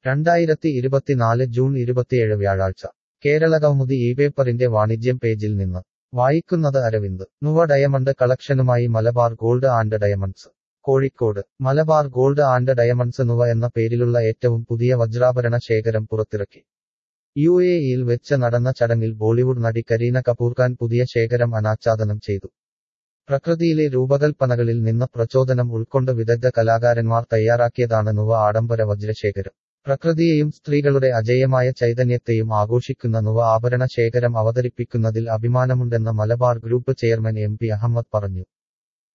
രണ്ടായിരത്തി ഇരുപത്തിനാല് ജൂൺ ഇരുപത്തിയേഴ് വ്യാഴാഴ്ച കേരളകൗമുദി ഈ പേപ്പറിന്റെ വാണിജ്യം പേജിൽ നിന്ന് വായിക്കുന്നത് അരവിന്ദ് നുവ ഡയമണ്ട് കളക്ഷനുമായി Malabar gold and diamonds Kozhikode Malabar gold and diamonds Nuva എന്ന പേരിലുള്ള ഏറ്റവും പുതിയ വജ്രാഭരണ ശേഖരം പുറത്തിറക്കി യു എ ഇയിൽ വെച്ച് നടന്ന ചടങ്ങിൽ ബോളിവുഡ് നടി കരീന കപൂർ ഖാൻ പുതിയ ശേഖരം അനാച്ഛാദനം ചെയ്തു പ്രകൃതിയിലെ രൂപകൽപ്പനകളിൽ നിന്ന് പ്രചോദനം ഉൾക്കൊണ്ട് വിദഗ്ധ കലാകാരന്മാർ തയ്യാറാക്കിയതാണ് നുവ ആഡംബര വജ്രശേഖരം പ്രകൃതിയെയും സ്ത്രീകളുടെ അജേയമായ ചൈതന്യത്തെയും ആഘോഷിക്കുന്ന നുവ ആഭരണ ശേഖരം അവതരിപ്പിക്കുന്നതിൽ അഭിമാനമുണ്ടെന്ന് Malabar group chairman M P Ahmed പറഞ്ഞു